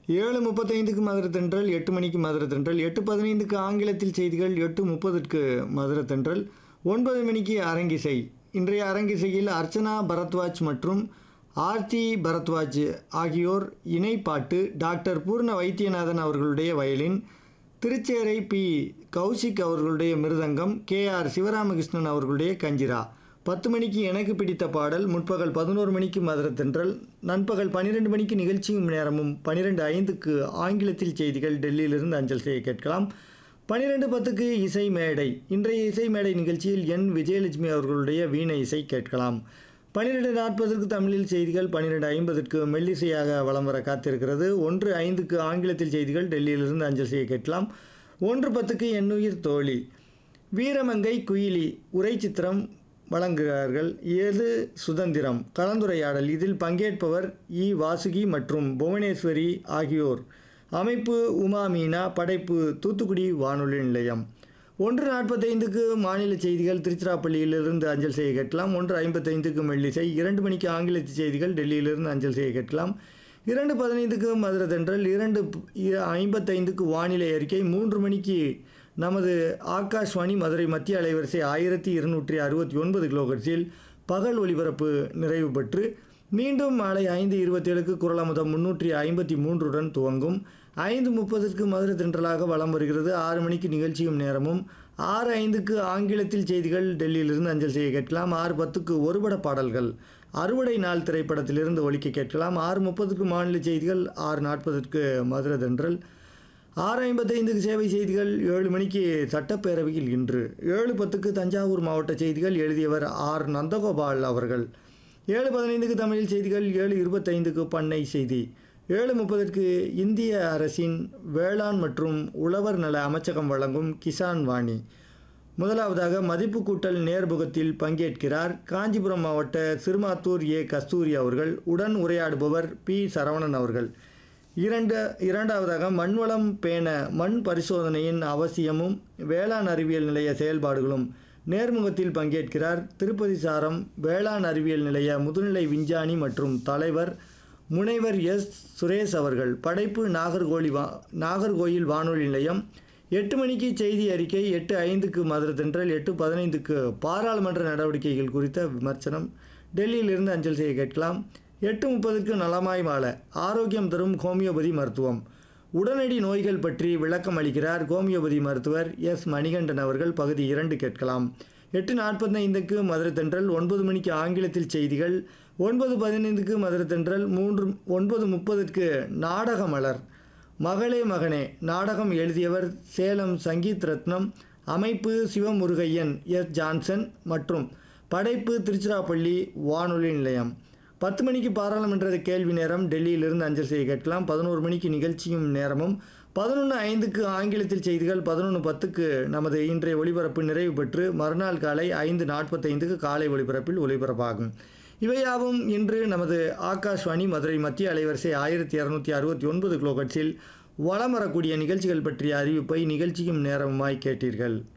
ஏழு முப்பத்தைந்துக்கு மதுரை தென்றல் எட்டு மணிக்கு மதுரை தென்றல் எட்டு பதினைந்துக்கு ஆங்கிலத்தில் செய்திகள் எட்டு முப்பதுக்கு மதுரை தென்றல் ஒன்பது மணிக்கு அரங்கிசை இன்றைய அரங்கிசையில் அர்ச்சனா பரத்வாஜ் மற்றும் ஆர்த்தி பரத்வாஜ் ஆகியோர் இணைப்பாட்டு டாக்டர் பூர்ண வைத்தியநாதன் அவர்களுடைய வயலின் திருச்சேரை பி கௌசிக் அவர்களுடைய மிருதங்கம் கே ஆர் சிவராமகிருஷ்ணன் அவர்களுடைய கஞ்சிரா பத்து மணிக்கு எனக்கு பிடித்த பாடல் முற்பகல் பதினோரு மணிக்கு மதுரை தென்றல் நண்பகல் பன்னிரெண்டு மணிக்கு நிகழ்ச்சியும் நேரமும் பன்னிரெண்டு ஐந்துக்கு ஆங்கிலத்தில் செய்திகள் டெல்லியிலிருந்து அஞ்சல் செய்ய கேட்கலாம் பன்னிரெண்டு பத்துக்கு இசை மேடை இன்றைய இசை மேடை நிகழ்ச்சியில் என் விஜயலட்சுமி அவர்களுடைய வீணை இசை கேட்கலாம் பன்னிரெண்டு நாற்பதற்கு தமிழில் செய்திகள் பன்னிரெண்டு ஐம்பதற்கு மெல்லிசையாக வலம் வர காத்திருக்கிறது ஒன்று ஐந்துக்கு ஆங்கிலத்தில் செய்திகள் டெல்லியிலிருந்து அஞ்சல் செய்ய கேட்கலாம் ஒன்று பத்துக்கு எண்ணுயிர் தோழி வீரமங்கை குயிலி உரை சித்திரம் வழங்குகிறார்கள் ஏது சுதந்திரம் கலந்துரையாடல் இதில் பங்கேற்பவர் இ வாசுகி மற்றும் புவனேஸ்வரி ஆகியோர் அமைப்பு உமா மீனா படைப்பு தூத்துக்குடி வானொலி நிலையம் ஒன்று நாற்பத்தைந்துக்கு மாநில செய்திகள் திருச்சிராப்பள்ளியிலிருந்து அஞ்சல் செய்ய கேட்கலாம் ஒன்று ஐம்பத்தைந்துக்கு மெல்லிசை இரண்டு மணிக்கு ஆங்கிலத்து செய்திகள் டெல்லியிலிருந்து அஞ்சல் செய்ய கேட்கலாம் இரண்டு பதினைந்துக்கு மதுரை தென்றல் இரண்டு ப- ஐம்பத்தைந்துக்கு வானிலை அறிக்கை மூன்று மணிக்கு நமது ஆகாஷ்வாணி மதுரை மத்திய அலைவரிசை ஆயிரத்தி இருநூற்றி அறுபத்தி ஒன்பது கிலோகட்ஸில் பகல் ஒலிபரப்பு நிறைவு பெற்று மீண்டும் மாலை ஐந்து இருபத்தேழுக்கு குரலமுதம் முன்னூற்றி ஐம்பத்தி மூன்றுடன் துவங்கும் ஐந்து முப்பதுக்கு மதுரை தென்றலாக வலம் வருகிறது ஆறு மணிக்கு நிகழ்ச்சியும் நேரமும் ஆறு ஐந்துக்கு ஆங்கிலத்தில் செய்திகள் டெல்லியிலிருந்து அஞ்சல் செய்ய கேட்கலாம் ஆறு பத்துக்கு ஒருபட பாடல்கள் அறுவடை நாள் திரைப்படத்திலிருந்து ஒலிக்க கேட்கலாம் ஆறு முப்பதுக்கு மாநில செய்திகள் ஆறு நாற்பதுக்கு மதுரை தென்றல் ஆறு ஐம்பத்தைந்துக்கு சேவை செய்திகள் ஏழு மணிக்கு சட்டப்பேரவையில் இன்று ஏழு பத்துக்கு தஞ்சாவூர் மாவட்ட செய்திகள் எழுதியவர் ஆர் நந்தகோபால் அவர்கள் ஏழு பதினைந்துக்கு தமிழில் செய்திகள் ஏழு இருபத்தைந்துக்கு பண்ணை செய்தி ஏழு முப்பதற்கு இந்திய அரசின் வேளாண் மற்றும் உழவர் நல அமைச்சகம் வழங்கும் கிசான் வாணி முதலாவதாக மதிப்பு கூட்டல் நேர்முகத்தில் பங்கேற்கிறார் காஞ்சிபுரம் மாவட்ட சிறுமாத்தூர் ஏ கஸ்தூரி அவர்கள் உடன் உரையாடுபவர் பி சரவணன் அவர்கள் இரண்டு இரண்டாவதாக மண்வளம் பேண மண் பரிசோதனையின் அவசியமும் வேளாண் அறிவியல் நிலைய செயல்பாடுகளும் நேர்முகத்தில் பங்கேற்கிறார் திருப்பதி சாரம் வேளாண் அறிவியல் நிலைய முதுநிலை விஞ்ஞானி மற்றும் தலைவர் முனைவர் எஸ் சுரேஷ் அவர்கள் படைப்பு நாகர்கோழி வா நாகர்கோயில் வானொலி நிலையம் எட்டு மணிக்கு செய்தி அறிக்கை எட்டு ஐந்துக்கு மதுரை தென்றல் எட்டு பதினைந்துக்கு பாராளுமன்ற நடவடிக்கைகள் குறித்த விமர்சனம் டெல்லியிலிருந்து அஞ்சல் செய்ய கேட்கலாம் எட்டு முப்பதுக்கு நலமாய் மால ஆரோக்கியம் தரும் ஹோமியோபதி மருத்துவம் உடனடி நோய்கள் பற்றி விளக்கம் அளிக்கிறார் ஹோமியோபதி மருத்துவர் எஸ் மணிகண்டன் அவர்கள் பகுதி இரண்டு கேட்கலாம் எட்டு நாற்பத்தைந்துக்கு மதுரை தென்றல் ஒன்பது மணிக்கு ஆங்கிலத்தில் செய்திகள் ஒன்பது பதினைந்துக்கு மதுரை தென்றல் மூன்று ஒன்பது முப்பதுக்கு நாடக மலர் மகளே மகனே நாடகம் எழுதியவர் சேலம் சங்கீத் ரத்னம் அமைப்பு சிவமுருகையன் எஸ் ஜான்சன் மற்றும் படைப்பு திருச்சிராப்பள்ளி வானொலி நிலையம் பத்து மணிக்கு பாராளுமன்ற கேள்வி நேரம் டெல்லியிலிருந்து அஞ்சல் செய்ய கேட்கலாம் பதினோரு மணிக்கு நிகழ்ச்சியும் நேரமும் பதினொன்று ஐந்துக்கு ஆங்கிலத்தில் செய்திகள் பதினொன்று பத்துக்கு நமது இன்றைய ஒளிபரப்பு நிறைவு பெற்று மறுநாள் காலை ஐந்து நாற்பத்தைந்துக்கு காலை ஒளிபரப்பில் ஒளிபரப்பாகும் இவையாவும் இன்று நமது ஆகாஷ்வாணி மதுரை மத்திய அலைவரிசை ஆயிரத்தி இரநூத்தி அறுபத்தி ஒன்பது கிலோகட்ஸில் வலம் வரக்கூடிய நிகழ்ச்சிகள் பற்றிய அறிவிப்பை நிகழ்ச்சியும் நேரமுமாய் கேட்டீர்கள்